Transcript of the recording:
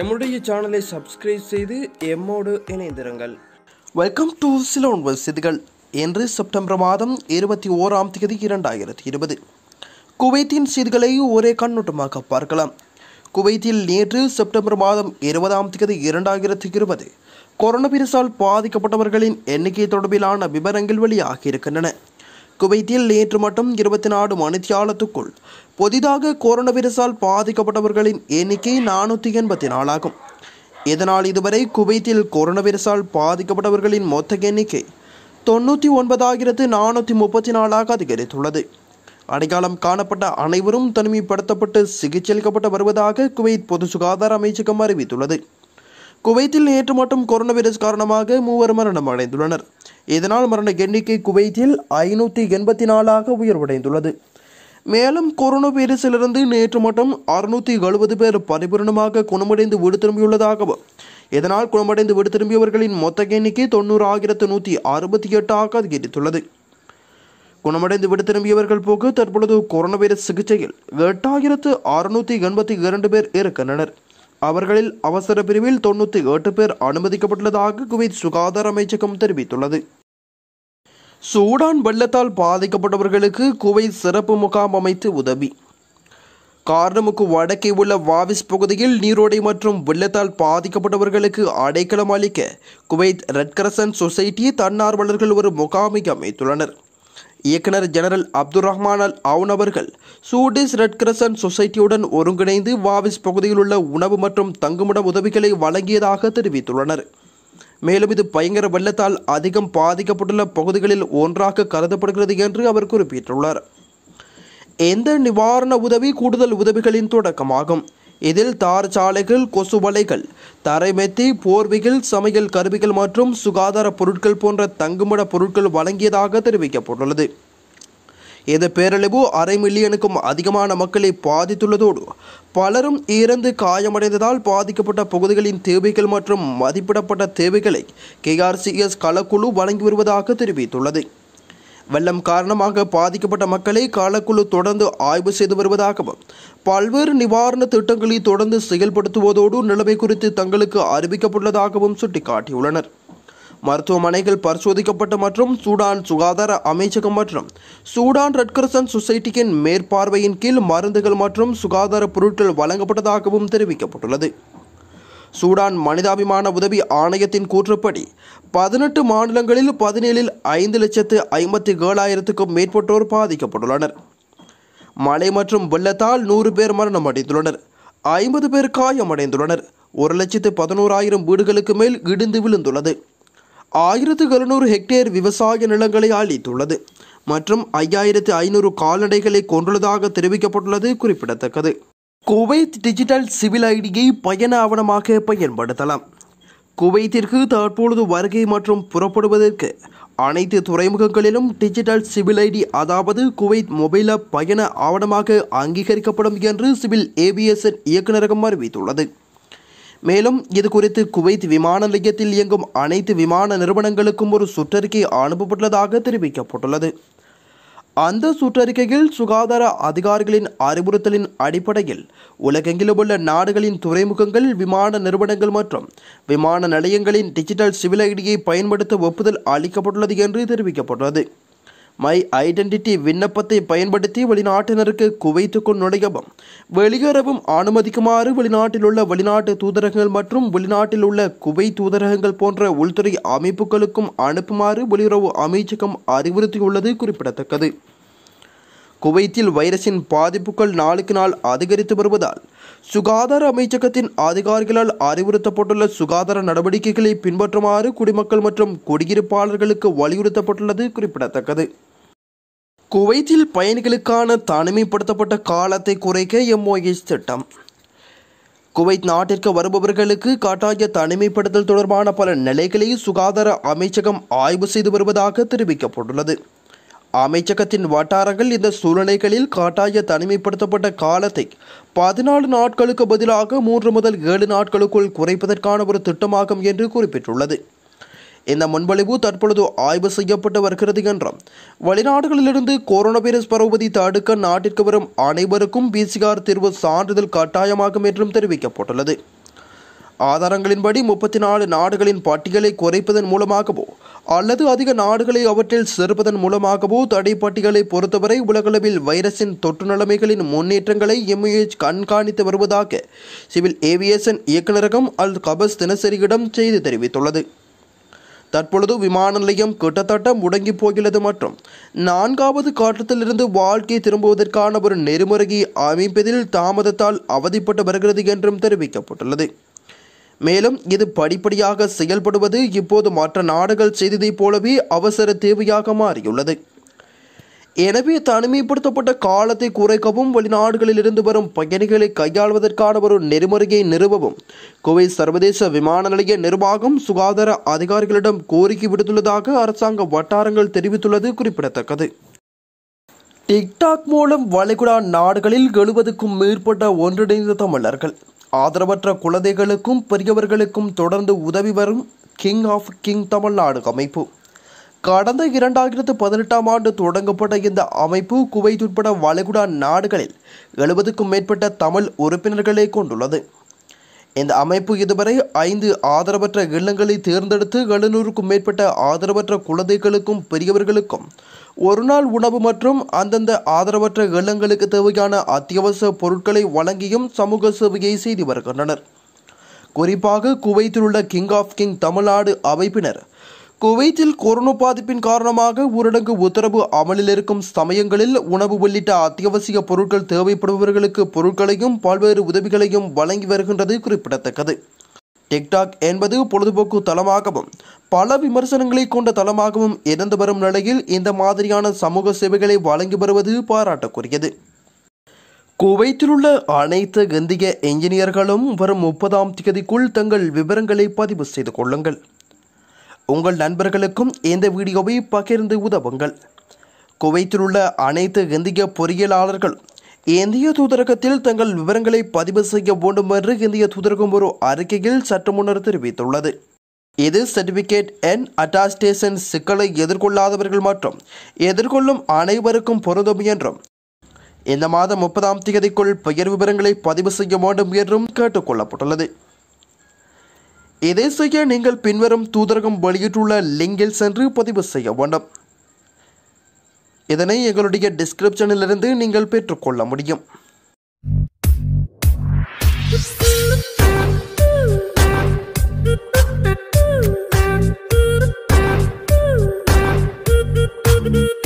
எம்முடைய சேனலை சப்ஸ்கிரைப் செய்து எம்மோடு இணைந்திருங்கள் வெல்கம் டு சிலோன் செய்திகள் இன்று செப்டம்பர் மாதம் இருபத்தி ஓராம் தேதி இரண்டாயிரத்தி இருபது குவைத்தின் செய்திகளை ஒரே கண்ணோட்டமாக பார்க்கலாம் குவைத்தில் நேற்று செப்டம்பர் மாதம் இருபதாம் தேதி இரண்டாயிரத்தி இருபது கொரோனா வைரஸால் பாதிக்கப்பட்டவர்களின் எண்ணிக்கை தொடர்பிலான விவரங்கள் வெளியாகி இருக்கின்றன குவைத்தில் நேற்று மட்டும் இருபத்தி நாலு மணித்தியாலத்துக்குள் புதிதாக கொரோனா வைரஸால் பாதிக்கப்பட்டவர்களின் எண்ணிக்கை நானூற்றி எண்பத்தி நாலாகும் இதனால் இதுவரை குவைத்தில் கொரோனா வைரஸால் பாதிக்கப்பட்டவர்களின் மொத்த எண்ணிக்கை தொண்ணூற்றி ஒன்பதாயிரத்து நானூற்றி முப்பத்தி நாலாக அதிகரித்துள்ளது அடையாளம் காணப்பட்ட அனைவரும் தனிமைப்படுத்தப்பட்டு சிகிச்சையளிக்கப்பட்டு வருவதாக குவைத் பொது சுகாதார அமைச்சகம் அறிவித்துள்ளது குவைத்தில் நேற்று மட்டும் கொரோனா வைரஸ் காரணமாக மூவர் மரணம் அடைந்துள்ளனர் இதனால் மரண எண்ணிக்கை குவைத்தில் ஐநூற்றி எண்பத்தி நாலாக உயர்வடைந்துள்ளது மேலும் கொரோனா வைரஸிலிருந்து நேற்று மட்டும் அறுநூற்றி எழுபது பேர் பரிபூரணமாக குணமடைந்து வீடு திரும்பியுள்ளதாகவும் இதனால் குணமடைந்து வீடு திரும்பியவர்களின் மொத்த எண்ணிக்கை தொண்ணூறு ஆயிரத்து நூற்றி அறுபத்தி எட்டாக அதிகரித்துள்ளது குணமடைந்து விடு திரும்பியவர்கள் போக்கு தற்பொழுது கொரோனா வைரஸ் சிகிச்சையில் எட்டாயிரத்து அறுநூற்றி எண்பத்தி இரண்டு பேர் இருக்கின்றனர் அவர்களில் அவசர பிரிவில் தொண்ணூற்றி எட்டு பேர் அனுமதிக்கப்பட்டுள்ளதாக குவைத் சுகாதார அமைச்சகம் தெரிவித்துள்ளது சூடான் வெள்ளத்தால் பாதிக்கப்பட்டவர்களுக்கு குவைத் சிறப்பு முகாம் அமைத்து உதவி கார்னமுக்கு வடக்கே உள்ள வாவிஸ் பகுதியில் நீரோடை மற்றும் வெள்ளத்தால் பாதிக்கப்பட்டவர்களுக்கு அடைக்கலம் அளிக்க குவைத் ரெட் கிரசன்ட் சொசைட்டி தன்னார்வலர்கள் ஒரு முகாமை அமைத்துள்ளனர் இயக்குனர் general Abdul Rahman Al Awn அவர்கள் சூடிஸ் ரெட் கிரசன்ட் சொசைட்டியுடன் ஒருங்கிணைந்து வாவிஸ் பகுதியில் உள்ள உணவு மற்றும் தங்குமிட உதவிகளை வழங்கியதாக தெரிவித்துள்ளனர் மேலும் இது பயங்கர வெள்ளத்தால் அதிகம் பாதிக்கப்பட்டுள்ள பகுதிகளில் ஒன்றாக கருதப்படுகிறது என்று அவர் குறிப்பிட்டுள்ளார் எந்த நிவாரண உதவி கூடுதல் உதவிகளின் தொடக்கமாகும் இதில் தார் சாலைகள் கொசு வலைகள் தரைமெத்தி போர்வைகள் சமையல் கருவிகள் மற்றும் சுகாதார பொருட்கள் போன்ற தங்குமிட பொருட்கள் வழங்கியதாக தெரிவிக்கப்பட்டுள்ளது இது பேரழிவு அரை மில்லியனுக்கும் அதிகமான மக்களை பாதித்துள்ளதோடு பலரும் இறந்து காயமடைந்ததால் பாதிக்கப்பட்ட பகுதிகளின் தேவைகள் மற்றும் மதிப்பிடப்பட்ட தேவைகளை கேஆர்சிஎஸ் களக்குழு வழங்கி வருவதாக தெரிவித்துள்ளது வெள்ளம் காரணமாக பாதிக்கப்பட்ட மக்களை களக்குழு தொடர்ந்து ஆய்வு செய்து வருவதாகவும் பல்வேறு நிவாரண திட்டங்களை தொடர்ந்து செயல்படுத்துவதோடு நிலைமை குறித்து தங்களுக்கு அறிவிக்கப்பட்டுள்ளதாகவும் சுட்டிக்காட்டியுள்ளனர் மருத்துவமனைகள் பரிசோதிக்கப்பட்ட மற்றும் சூடான் சுகாதார அமைச்சகம் மற்றும் சூடான் ரெட் கிரசன்ட் சொசைட்டியின் மேற்பார்வையின் கீழ் மருந்துகள் மற்றும் சுகாதார பொருட்கள் வழங்கப்பட்டதாகவும் தெரிவிக்கப்பட்டுள்ளது சூடான் மனிதாபிமான உதவி ஆணையத்தின் கூற்றுப்படி பதினெட்டு மாநிலங்களில் பதினேழில் ஐந்து லட்சத்து ஐம்பத்தி ஏழாயிரத்துக்கும் மேற்பட்டோர் பாதிக்கப்பட்டுள்ளனர் மழை மற்றும் வெள்ளத்தால் நூறு பேர் மரணம் அடைந்துள்ளனர் ஐம்பது பேர் காயமடைந்துள்ளனர் ஒரு லட்சத்து பதினோராயிரம் வீடுகளுக்கு மேல் இடிந்து விழுந்துள்ளது ஆயிரத்து எழுநூறு ஹெக்டேர் விவசாய நிலங்களை அளித்துள்ளது மற்றும் ஐயாயிரத்து ஐநூறு கால்நடைகளை கொண்டுள்ளதாக தெரிவிக்கப்பட்டுள்ளது குறிப்பிடத்தக்கது குவைத் டிஜிட்டல் சிவில் ஐடியை பயண ஆவணமாக பயன்படுத்தலாம் குவைத்திற்கு தற்பொழுது வருகை மற்றும் புறப்படுவதற்கு அனைத்து துறைமுகங்களிலும் டிஜிட்டல் சிவில் ஐடி அதாவது குவைத் மொபைல் ஆப் பயண ஆவணமாக அங்கீகரிக்கப்படும் என்று சிவில் ஏவியேஷன் இயக்குநரகம் அறிவித்துள்ளது மேலும் இது குறித்து குவைத் விமான நிலையத்தில் இயங்கும் அனைத்து விமான நிறுவனங்களுக்கும் ஒரு சுற்றறிக்கை அனுப்பப்பட்டுள்ளதாக தெரிவிக்கப்பட்டுள்ளது அந்த சுற்றறிக்கையில் சுகாதார அதிகாரிகளின் அறிவுறுத்தலின் அடிப்படையில் உலகெங்கிலும் உள்ள நாடுகளின் துறைமுகங்கள் விமான நிறுவனங்கள் மற்றும் விமான நிலையங்களின் டிஜிட்டல் சிவில் ஐடியை பயன்படுத்த ஒப்புதல் அளிக்கப்பட்டுள்ளது என்று தெரிவிக்கப்பட்டுள்ளது மை ஐடென்டிட்டி விண்ணப்பத்தை பயன்படுத்தி வெளிநாட்டினருக்கு குவைத்துக்குள் நுழையவும் வெளியேறவும் அனுமதிக்குமாறு வெளிநாட்டில் உள்ள வெளிநாட்டு தூதரகங்கள் மற்றும் வெளிநாட்டில் உள்ள குவை தூதரகங்கள் போன்ற உள்துறை அமைப்புகளுக்கும் அனுப்புமாறு வெளியுறவு அமைச்சகம் அறிவுறுத்தியுள்ளது குறிப்பிடத்தக்கது குவைத்தில் வைரஸின் பாதிப்புகள் நாளுக்கு நாள் அதிகரித்து வருவதால் சுகாதார அமைச்சகத்தின் அதிகாரிகளால் அறிவுறுத்தப்பட்டுள்ள சுகாதார நடவடிக்கைகளை பின்பற்றுமாறு குடிமக்கள் மற்றும் குடியிருப்பாளர்களுக்கு வலியுறுத்தப்பட்டுள்ளது குறிப்பிடத்தக்கது குவைத்தில் பயணிகளுக்கான தனிமைப்படுத்தப்பட்ட காலத்தை குறைக்க எம்ஓஎஸ் திட்டம் குவைத் நாட்டிற்கு வருபவர்களுக்கு கட்டாய தனிமைப்படுத்தல் தொடர்பான பல நிலைகளை சுகாதார அமைச்சகம் ஆய்வு செய்து வருவதாக தெரிவிக்கப்பட்டுள்ளது அமைச்சகத்தின் வட்டாரங்கள் இந்த சூழ்நிலைகளில் கட்டாய தனிமைப்படுத்தப்பட்ட காலத்தை பதினாலு நாட்களுக்கு பதிலாக மூன்று முதல் ஏழு நாட்களுக்குள் குறைப்பதற்கான ஒரு திட்டமாகும் என்று குறிப்பிட்டுள்ளது இந்த முன்மொழிவு தற்பொழுது ஆய்வு செய்யப்பட்டு வருகிறது என்றும் வெளிநாடுகளிலிருந்து கொரோனா வைரஸ் பரவுவதை தடுக்க நாட்டிற்கு வரும் அனைவருக்கும் பிசிஆர் தீர்வு சான்றிதழ் கட்டாயமாகும் என்றும் தெரிவிக்கப்பட்டுள்ளது ஆதாரங்களின்படி முப்பத்தி நாலு நாடுகளின் பட்டியலை குறைப்பதன் மூலமாகவோ அல்லது அதிக நாடுகளை அவற்றில் சேர்ப்பதன் மூலமாகவோ தடை பட்டியலை பொறுத்தவரை உலகளவில் வைரஸின் தொற்று நிலைமைகளின் முன்னேற்றங்களை எம்ஏஎச் கண்காணித்து வருவதாக சிவில் ஏவியேஷன் இயக்குநரகம் அல் கபஸ் தினசரியிடம் செய்தி தெரிவித்துள்ளது தற்பொழுது விமான நிலையம் கிட்டத்தட்ட முடங்கி போகிறது மற்றும் நான்காவது காற்றத்திலிருந்து வாழ்க்கை திரும்புவதற்கான ஒரு நெறிமுறையை அமைப்பதில் தாமதத்தால் அவதிப்பட்டு வருகிறது என்றும் தெரிவிக்கப்பட்டுள்ளது மேலும் இது படிப்படியாக செயல்படுவது இப்போது மற்ற நாடுகள் செய்ததைப் போலவே அவசர தேவையாக மாறியுள்ளது எனவே தனிமைப்படுத்தப்பட்ட காலத்தை குறைக்கவும் வெளிநாடுகளில் இருந்து வரும் பயணிகளை கையாள்வதற்கான ஒரு நெறிமுறையை நிறுவவும் குவைத் சர்வதேச விமான நிலைய நிர்வாகம் சுகாதார அதிகாரிகளிடம் கோரிக்கை விடுத்துள்ளதாக அரசாங்க வட்டாரங்கள் தெரிவித்துள்ளது குறிப்பிடத்தக்கது டிக்டாக் மூலம் வளைகுடா நாடுகளில் எழுபதுக்கும் மேற்பட்ட ஒன்றிணைந்த தமிழர்கள் ஆதரவற்ற குழந்தைகளுக்கும் பெரியவர்களுக்கும் தொடர்ந்து உதவி வரும் கிங் ஆஃப் கிங் தமிழ்நாடு அமைப்பு கடந்த இரண்டாயிரத்து பதினெட்டாம் ஆண்டு தொடங்கப்பட்ட இந்த அமைப்பு குவைத் உட்பட வளைகுடா நாடுகளில் எழுபதுக்கும் மேற்பட்ட தமிழ் உறுப்பினர்களை கொண்டுள்ளது இந்த அமைப்பு இதுவரை ஐந்து ஆதரவற்ற இல்லங்களை தேர்ந்தெடுத்து எழுநூறுக்கும் மேற்பட்ட ஆதரவற்ற குழந்தைகளுக்கும் பெரியவர்களுக்கும் ஒரு நாள் உணவு மற்றும் அந்தந்த ஆதரவற்ற இல்லங்களுக்கு தேவையான அத்தியாவசிய பொருட்களை வழங்கியும் சமூக சேவையை செய்து வருகின்றனர் குறிப்பாக குவைத்தில் உள்ள கிங் ஆஃப் கிங் தமிழ்நாடு அமைப்பினர் குவைத்தில் கொரோனா பாதிப்பின் காரணமாக ஊரடங்கு உத்தரவு அமலில் இருக்கும் சமயங்களில் உணவு உள்ளிட்ட அத்தியாவசிய பொருட்கள் தேவைப்படுபவர்களுக்கு பொருட்களையும் பல்வேறு உதவிகளையும் வழங்கி வருகின்றது குறிப்பிடத்தக்கது டிக்டாக் என்பது பொழுதுபோக்கு தளமாகவும் பல விமர்சனங்களை கொண்ட தளமாகவும் இருந்து வரும் நிலையில் இந்த மாதிரியான சமூக சேவைகளை வழங்கி வருவது பாராட்டக்குரியது குவைத்தில் உள்ள அனைத்து இந்திய என்ஜினியர்களும் வரும் முப்பதாம் தேதிக்குள் தங்கள் விவரங்களை பதிவு செய்து கொள்ளுங்கள் உங்கள் நண்பர்களுக்கும் இந்த வீடியோவை பகிர்ந்து உதவுங்கள் குவைத்தில் உள்ள அனைத்து இந்திய பொறியியலாளர்கள் இந்திய தூதரகத்தில் தங்கள் விவரங்களை பதிவு செய்ய வேண்டும் என்று இந்திய தூதரகம் ஒரு அறிக்கையில் சற்று முன்னர் தெரிவித்துள்ளது இது சர்டிபிகேட் என் அட்டாஸ்டேஷன் சிக்கலை எதிர்கொள்ளாதவர்கள் மற்றும் எதிர்கொள்ளும் அனைவருக்கும் பொருந்தும் என்றும் இந்த மாதம் முப்பதாம் தேதிக்குள் பெயர் விவரங்களை பதிவு செய்ய வேண்டும் என்றும் கேட்டுக்கொள்ளப்பட்டுள்ளது இதை செய்ய நீங்கள் பின்வரும் தூதரகம் வெளியிட்டுள்ள லிங்கில் சென்று பதிவு செய்ய வேண்டும் இதனை எங்களுடைய டிஸ்கிரிப்ஷனில் இருந்து நீங்கள் பெற்றுக்கொள்ள முடியும் Thank you.